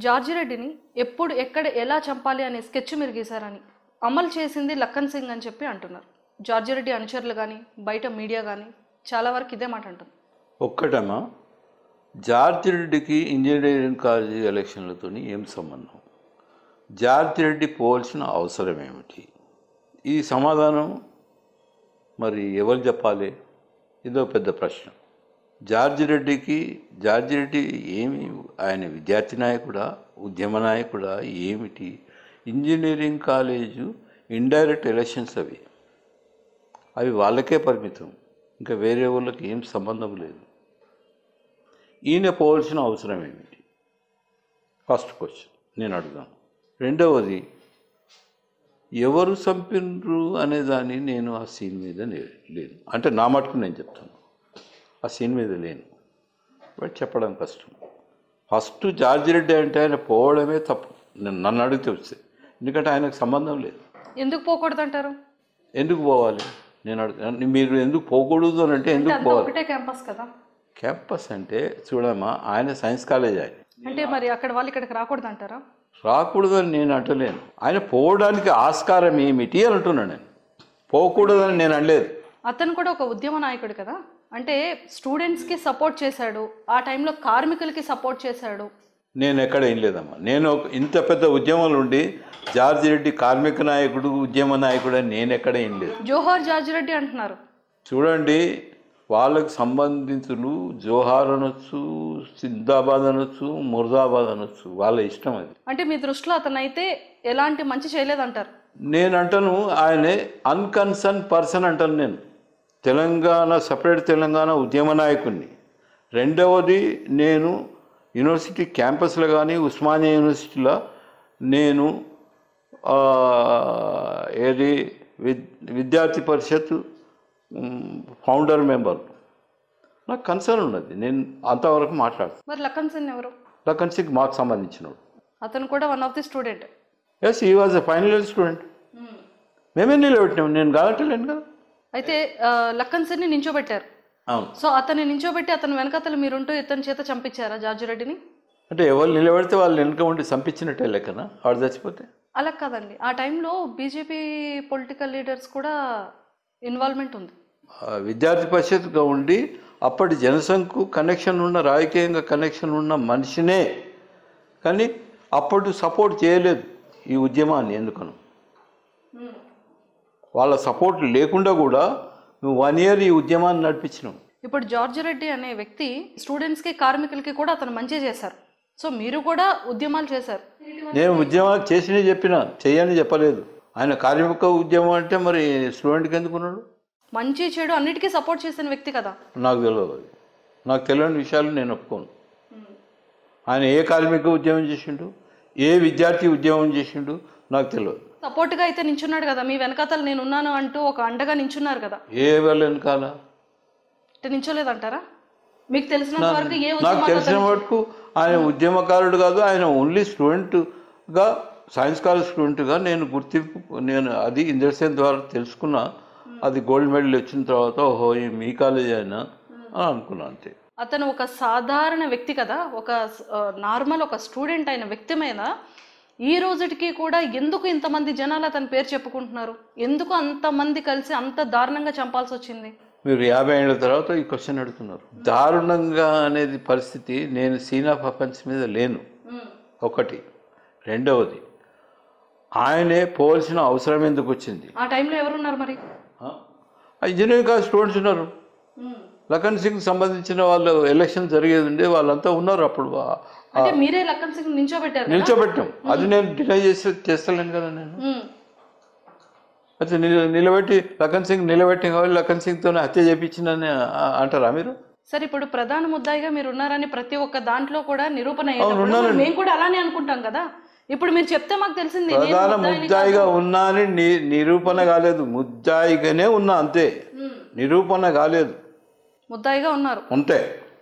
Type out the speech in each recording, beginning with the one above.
George రెడ్డిని ఎప్పుడు ఎక్కడ ఎలా చంపాలి అనే స్కెచ్ మీరు గీశారని అమలు చేసింది లక్కన్ సింగ్ అని చెప్పి అంటున్నారు జార్జి రెడ్డి అనుచరులు కానీ బయట మీడియా కానీ చాలా వరకు ఇదే మాట అంటుంది ఒక్కటమ్మా జార్జి రెడ్డికి ఇంజనీరింగ్ కాలేజీ ఎలక్షన్లతో ఏం సంబంధం జార్జి రెడ్డి పోవాల్సిన అవసరం ఏమిటి ఈ సమాధానం మరి ఎవరు చెప్పాలి ఇదో పెద్ద ప్రశ్న జార్జి రెడ్డికి జార్జి రెడ్డి ఏమి ఆయన విద్యార్థి నాయకుడా ఉద్యమ నాయకుడా ఏమిటి ఇంజనీరింగ్ కాలేజు ఇండైరెక్ట్ ఎలక్షన్స్ అవి అవి వాళ్ళకే పరిమితం ఇంకా వేరే వాళ్ళకి ఏం సంబంధం లేదు ఈయన పోవాల్సిన అవసరం ఏమిటి ఫస్ట్ క్వశ్చన్ నేను అడుగుతాను రెండవది ఎవరు చంపినరు అనే దాన్ని నేను ఆ సీన్ మీద లే- లేను అంటే నా మటుకు నేను చెప్తాను ఆ సీన్ మీద లేను బట్ చెప్పడం కష్టం ఫస్ట్ జార్జి రెడ్డి అంటే ఆయన పోవడమే తప్పు నేను నన్ను అడిగితే వస్తే ఎందుకంటే ఆయనకు సంబంధం లేదు ఎందుకు పోకూడదు అంటారు ఎందుకు పోవాలి నేను అడుగు మీరు ఎందుకు పోకూడదు అని అంటే ఎందుకు అంతా పోవాలి ఒకటే క్యాంపస్ కదా క్యాంపస్ అంటే చూడమ్మా ఆయన సైన్స్ కాలేజ్ ఆయన అంటే మరి అక్కడ వాళ్ళు ఇక్కడికి రాకూడదు అంటారా రాకూడదని నేను అంటలేను ఆయన పోవడానికి ఆస్కారం ఏమిటి అని అంటున్నాను నేను పోకూడదని నేను అనలేదు అతను కూడా ఒక ఉద్యమ నాయకుడు కదా అంటే స్టూడెంట్స్కి సపోర్ట్ చేశాడు ఆ టైంలో కార్మికులకి సపోర్ట్ చేశాడు నేను ఎక్కడ ఏం లేదమ్మా నేను ఒక- ఇంత పెద్ద ఉద్యమం నుండి జార్జి రెడ్డి కార్మిక నాయకుడు ఉద్యమ నాయకుడు అని నేను ఎక్కడ ఏం లేదు జోహార్ జార్జి రెడ్డి అంటున్నారు చూడండి వాళ్ళకు సంబంధితులు జోహార్ అనొచ్చు సిద్ధాబాద్ అనొచ్చు ముర్దాబాద్ అనొచ్చు వాళ్ళ ఇష్టం అది అంటే మీ దృష్టిలో అతను అయితే ఎలాంటి మంచి చేయలేదంటారు నేను అంటాను ఆయనే అన్కన్సర్న్ పర్సన్ అంటాను నేను తెలంగాణ సపరేట్ తెలంగాణ ఉద్యమ నాయకుడిని రెండవది నేను యూనివర్సిటీ క్యాంపస్లో కానీ ఉస్మానియా యూనివర్సిటీలో నేను ఆ, ఏది విద్ విద్యార్థి పరిషత్ మ్, ఫౌండర్ మెంబర్ నాకు కన్సర్న్ ఉన్నది నేను అంతవరకు మాట్లాడుతాను మరి లక్కన్ సింగ్ ఎవరు లక్కన్ సింగ్ మాకు సంబంధించినవాడు అతను కూడా one of the students he was a final year student మేమే నిలబెట్టినాం నేను కాదట్టలేను కదా అయితే ఆ, లక్కన్ సింగ్ని నించోబెట్టారు అవును సో అతన్ని నించోబెట్టి అతని వెనకతలు మీరుంటూ ఇతని చేత చంపించారా జార్జి రెడ్డిని అంటే ఎవరు నిలబెడితే వాళ్ళు వెనుక ఉండి చంపించినట్టే లెక్కన వాడు చచ్చిపోతే అలా కాదండి ఆ టైంలో బీజేపీ పొలిటికల్ లీడర్స్ కూడా ఇన్వాల్వ్మెంట్ ఉంది ఆ విద్యార్థి పరిషత్గా ఉండి అప్పటి జనసంఘకు కనెక్షన్ ఉన్న రాజకీయంగా కనెక్షన్ ఉన్న మనిషినే కానీ అప్పుడు సపోర్ట్ చేయలేదు ఈ ఉద్యమాన్ని ఎందుకను వాళ్ళ సపోర్ట్ లేకుండా కూడా నువ్వు వన్ ఇయర్ ఈ ఉద్యమాన్ని నడిపించినావు ఇప్పుడు జార్జి రెడ్డి అనే వ్యక్తి స్టూడెంట్స్కి కార్మికులకి కూడా అతను మంచి చేశారు సో మీరు కూడా ఉద్యమాలు చేశారు నేను ఉద్యమాలు చేసినే చెప్పిన చేయని చెప్పలేదు ఆయన కార్మిక ఉద్యమం అంటే మరి స్టూడెంట్కి ఎందుకున్నాడు మంచి చెడు అన్నిటికీ సపోర్ట్ చేసిన వ్యక్తి కదా నాకు తెలియదు అది నాకు తెలియని విషయాలు నేను ఒప్పుకోను ఆయన ఏ కార్మిక ఉద్యమం చేసిండు ఏ విద్యార్థి ఉద్యమం చేసిండు నాకు తెలియదు సపోర్ట్గా అయితే నించున్నాడు కదా మీ వెనకాతలు నేను ఉన్నాను అంటూ ఒక అండగా నించున్నారు కదా ఏ వాళ్ళ వెనకాల అంటే నించోలేదంటారా మీకు తెలిసినంత వరకు ఏ నాకు ఉద్యమాలు తెలిసిన మటుకు ఆయన ఉద్యమకారుడు కాదు ఆయన ఓన్లీ స్టూడెంట్గా సైన్స్ కాలేజ్ స్టూడెంట్గా నేను గుర్తింపు నేను అది ఇంద్రసేన్ ద్వారా తెలుసుకున్నా అది గోల్డ్ మెడల్ వచ్చిన తర్వాత ఓహో ఈ మీ కాలేజ్ అయినా అని అనుకున్నా అంతే అతను ఒక సాధారణ వ్యక్తి కదా ఒక నార్మల్ ఒక స్టూడెంట్ అయిన వ్యక్తి మీద ఈ రోజుటికి కూడా ఎందుకు ఇంతమంది జనాలు అతని పేరు చెప్పుకుంటున్నారు ఎందుకు అంతమంది కలిసి అంత దారుణంగా చంపాల్సి వచ్చింది మీరు యాభై ఏళ్ళ తర్వాత ఈ క్వశ్చన్ అడుగుతున్నారు దారుణంగా అనేది పరిస్థితి నేను సీన్ ఆఫ్ అఫెన్స్ మీద లేను ఒకటి రెండవది ఆయనే పోవాల్సిన అవసరం ఎందుకు వచ్చింది ఆ టైంలో ఎవరున్నారు మరి ఆ? ఆ ఇంజనీరింగ్ కాలేజ్ స్టూడెంట్స్ ఉన్నారు లఖన్ సింగ్ సంబంధించిన వాళ్ళు ఎలక్షన్ జరిగేది ఉండే వాళ్ళంతా ఉన్నారు అప్పుడు ఆ- అంటే మీరే లక్కన్ సింగ్ నించోబెట్టారు కదా? నిల్చోబెట్టాం అది నేను డినై చేసి చేస్తలేను కదా నేను ఉమ్. అయితే నిల- నిలబెట్టి లఖన్ సింగ్ నిలబెట్టి కాబట్టి లఖన్ సింగ్తో హత్య చేయించిందని ఆ- అంటారా మీరు సరే ఇప్పుడు ప్రధాన ముద్దాయిగా మీరు ఉన్నారని ప్రతి ఒక్క దాంట్లో కూడా నిరూపణ అవును, అయ్యేటప్పుడు ఉన్నానండి. మేము కూడా అలానే అనుకుంటాం కదా ఇప్పుడు మీరు చెప్తే మాకు తెలిసింది నేను ప్రధాన ముద్దాయిని ముద్దాయిగా ఉన్నా అని ని- నిరూపణ కాలేదు ముద్దాయిగానే ఉన్నా అంతే ఉమ్. నిరూపణ కాలేదు ముద్దాయిగా ఉన్నారు అంతే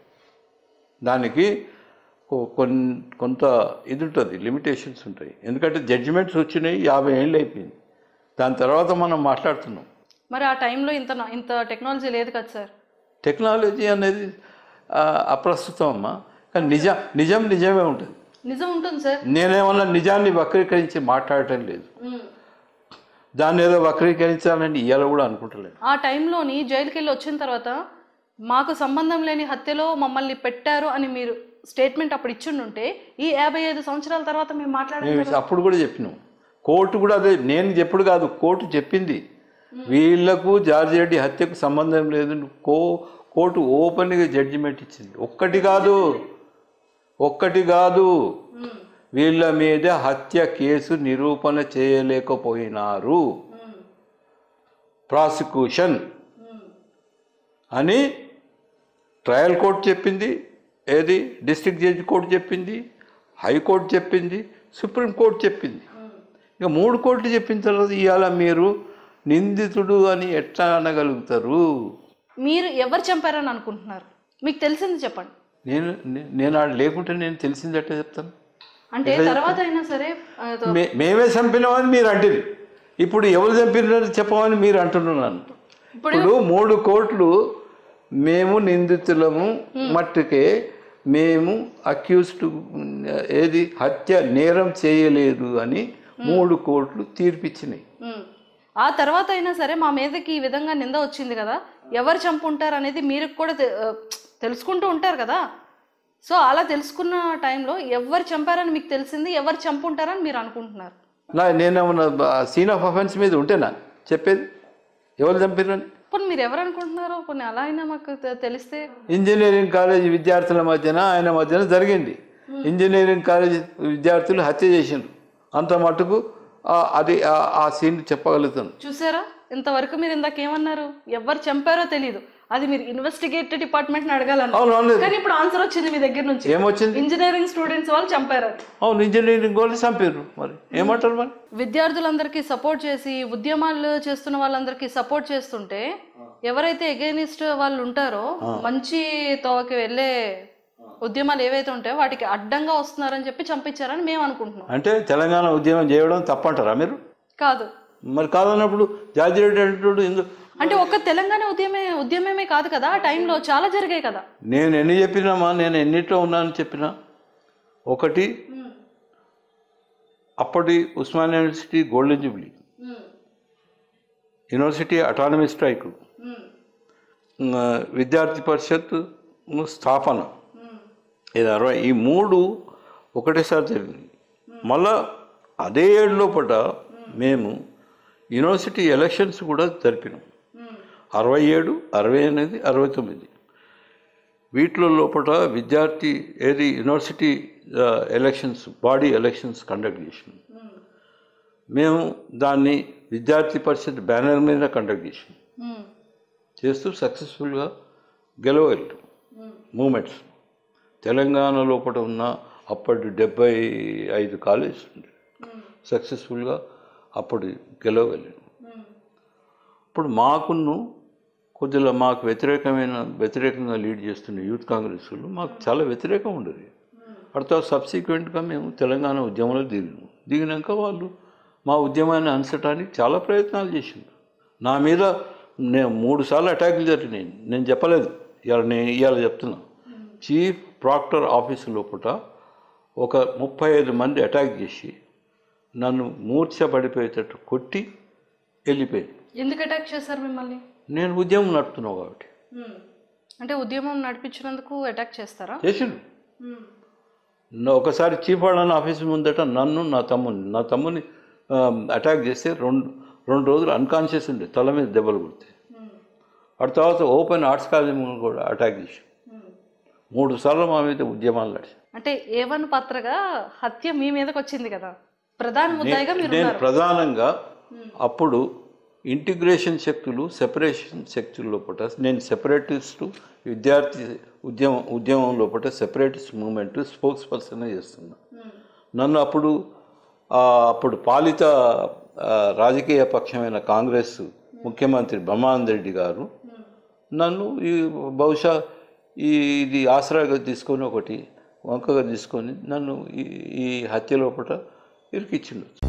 దానికి కొ- కొన్ కొంత ఇది ఉంటుంది లిమిటేషన్స్ ఉంటాయి ఎందుకంటే జడ్జిమెంట్స్ వచ్చినాయి యాభై ఏళ్ళు అయిపోయింది దాని తర్వాత మనం మాట్లాడుతున్నాం మరి ఆ టైంలో ఇంత నా- ఇంత టెక్నాలజీ లేదు కదా సార్ టెక్నాలజీ అనేది ఆ, అప్రస్తుతం అమ్మా కానీ నిజం నిజం నిజమే ఉంటుంది నిజం ఉంటుంది సార్ నేనేమన్నా నిజాన్ని వక్రీకరించి మాట్లాడటం లేదు దాన్ని ఏదో వక్రీకరించాలని ఇవాళ కూడా అనుకుంటలేదు ఆ టైంలోని జైలుకి వెళ్ళి వచ్చిన తర్వాత మాకు సంబంధం లేని హత్యలో మమ్మల్ని పెట్టారు అని మీరు స్టేట్మెంట్ అప్పుడు ఇచ్చిండుంటే ఈ యాభై ఐదు సంవత్సరాల తర్వాత మేము మాట్లాడాలి మేము అప్పుడు కూడా చెప్పినాం కోర్టు కూడా అదే నేను చెప్పుడు కాదు కోర్టు చెప్పింది వీళ్లకు జార్జి రెడ్డి హత్యకు సంబంధం లేదు కో కోర్టు ఓపెన్గా జడ్జిమెంట్ ఇచ్చింది ఒక్కటి కాదు ఒక్కటి కాదు వీళ్ళ మీద హత్య కేసు నిరూపణ చేయలేకపోయినారు ప్రాసిక్యూషన్ అని ట్రయల్ కోర్టు చెప్పింది ఏది డిస్ట్రిక్ట్ జడ్జి కోర్టు చెప్పింది హైకోర్టు చెప్పింది సుప్రీంకోర్టు చెప్పింది ఇక మూడు కోర్టులు చెప్పిన తర్వాత ఇవాళ మీరు నిందితుడు అని ఎట్లా అనగలుగుతారు మీరు ఎవరు చంపారని అనుకుంటున్నారు మీకు తెలిసింది చెప్పండి నేను నే- నేను ఆడ లేకుంటే నేను తెలిసిందట్టే చెప్తాను అంటే తర్వాత అయినా సరే ఆ, మే మేమే చంపినామని మీరు అంటుంది ఇప్పుడు ఎవరు చంపినారని చెప్పమని మీరు అంటున్నాను ఇప్పుడు మూడు కోట్లు మేము నిందితులము మట్టుకే మేము అక్యూస్డ్ ఏది హత్య నేరం చేయలేదు అని మూడు కోట్లు తీర్పిచ్చినాయి ఉమ్. ఆ తర్వాత అయినా సరే మా మీదకి ఈ విధంగా నింద వచ్చింది కదా ఎవరు చంపుంటారు అనేది మీరు కూడా తె- ఆ, తెలుసుకుంటూ ఉంటారు కదా సో అలా తెలుసుకున్న టైంలో ఎవరు చంపారని మీకు తెలిసింది ఎవరు చంపుంటారని మీరు అనుకుంటున్నారు నా నేనేమన్నా సీన్ ఆఫ్ అఫెన్స్ మీద ఉంటేనా చెప్పేది ఎవరు చంపిరని పోనీ మీరు ఎవరు అనుకుంటున్నారు పోనీ అలా అయినా మాకు తె- తెలిస్తే ఇంజనీరింగ్ కాలేజ్ విద్యార్థుల మధ్యన ఆయన మధ్యన జరిగింది ఇంజనీరింగ్ కాలేజ్ విద్యార్థులు హత్య చేసిండ్రు అంత మటుకు ఆ- అది ఆ- ఆ సీన్ చెప్పగలుగుతాను చూసారా ఇంతవరకు మీరు ఇందాక ఏమన్నారు ఎవరు చంపారో తెలియదు అది మీరు ఇన్వెస్టిగేట్ డిపార్ట్మెంట్ అడగాలన్నారు అవును అవును కానీ ఇప్పుడు ఆన్సర్ వచ్చింది మీ దగ్గర నుంచి ఏమొచ్చింది ఇంజనీరింగ్ స్టూడెంట్స్ వాళ్ళు చంపారు అవును ఇంజనీరింగ్ వాళ్ళు చంపారు మరి ఏమంటారు మరి విద్యార్థులందరికీ సపోర్ట్ చేసి ఉద్యమాలు చేస్తున్న వాళ్ళందరికీ సపోర్ట్ చేస్తుంటే ఎవరైతే ఎగైనిస్ట్ వాళ్ళు ఉంటారో మంచి తోవకి వెళ్ళే ఉద్యమాలు ఏవైతే ఉంటాయో వాటికి అడ్డంగా వస్తున్నారని చెప్పి చంపించారని మేము అనుకుంటున్నాం అంటే తెలంగాణ ఉద్యమం చేయడం తప్పంటారా మీరు కాదు మరి కాదన్నప్పుడు జార్జిరెడ్డి అంటున్నాడు ఎందుకు అంటే ఒక్క తెలంగాణ ఉద్యమే ఉద్యమమే కాదు కదా ఆ టైంలో చాలా జరిగాయి కదా నేను ఎన్ని చెప్పినామా నేను ఎన్నిట్లో ఉన్నానని చెప్పినా ఒకటి అప్పటి Osmania university golden jubilee university autonomy strike Vidyarthi Parishad స్థాపన ఇది అరవై ఈ మూడు ఒకటేసారి జరిగింది మళ్ళా అదే ఏడు లోపల మేము యూనివర్సిటీ ఎలక్షన్స్ కూడా జరిపినాం అరవై ఏడు అరవై ఎనిమిది అరవై తొమ్మిది వీటిలో లోపల విద్యార్థి ఏది యూనివర్సిటీ ఆ, ఎలక్షన్స్ బాడీ ఎలక్షన్స్ కండక్ట్ చేసినాం మేము దాన్ని విద్యార్థి పరిషత్ బ్యానర్ మీద కండక్ట్ చేసినాం ఉమ్. చేస్తూ సక్సెస్ఫుల్గా గెలవగలిగాం మూమెంట్స్ తెలంగాణ లోపల ఉన్న అప్పటి డెబ్బై ఐదు కాలేజ్ ఉంది సక్సెస్ఫుల్గా అప్పుడు గెలవగలిగాం ఇప్పుడు మాకును కొద్దిగా మాకు వ్యతిరేకమైన వ్యతిరేకంగా లీడ్ చేస్తున్న యూత్ కాంగ్రెస్ వాళ్ళు మాకు చాలా వ్యతిరేకం ఉండేది అర్థం సబ్సిక్వెంట్గా మేము తెలంగాణ ఉద్యమంలో దిగినాము దిగినాక వాళ్ళు మా ఉద్యమాన్ని అంచడానికి చాలా ప్రయత్నాలు చేసిండ్రు నా మీద నేను మూడు సార్లు అటాకులు జరిగినాయి నేను చెప్పలేదు ఇవాళ నేను ఇవాళ చెప్తున్నా చీఫ్ ప్రాక్టర్ ఆఫీస్ లోపల ఒక ముప్పై ఐదు మంది అటాక్ చేసి నన్ను మూర్ఛ పడిపోయేటట్టు కొట్టి వెళ్ళిపోయింది ఎందుకు అటాక్ చేశారు మిమ్మల్ని నేను ఉద్యమం నడుపుతున్నావు కాబట్టి అంటే ఉద్యమం నడిపించినందుకు అటాక్ చేస్తారా చేసిండు నా- ఒకసారి చీఫ్ వాళ్ళని ఆఫీస్ ముందట నన్ను నా తమ్ముని నా తమ్ముని అటాక్ చేస్తే రెండు రెండు రోజులు అన్కాన్షియస్ ఉండే తల మీద దెబ్బలు కొడితే ఆ తర్వాత ఓపెన్ ఆర్ట్స్ కాలేజ్ ముందు కూడా అటాక్ చేసి మూడు సార్లు మా మీద ఉద్యమాలు నడిచి అంటే ఏవన్ పాత్రగా హత్య మీ మీదకి వచ్చింది కదా ప్రధాన ముద్దాయిగా మీరు నేను ఉన్నారు ప్రధానంగా అప్పుడు ఇంటిగ్రేషన్ శక్తులు సెపరేషన్ శక్తుల లోపల నేను సెపరేటిస్టు విద్యార్థి ఉద్యమం ఉద్యమం లోపల సెపరేటిస్ట్ మూమెంట్ స్పోక్స్ పర్సన్ చేస్తున్నా నన్ను అప్పుడు ఆ, అప్పుడు పాలిత ఆ, రాజకీయ పక్షమైన కాంగ్రెస్ ముఖ్యమంత్రి బ్రహ్మానంద రెడ్డి గారు నన్ను ఈ బహుశా ఈ ఇది ఆసరాగా తీసుకొని ఒకటి వంకగా తీసుకొని నన్ను ఈ ఈ హత్య లోపల ఇరికిచ్చిండొచ్చు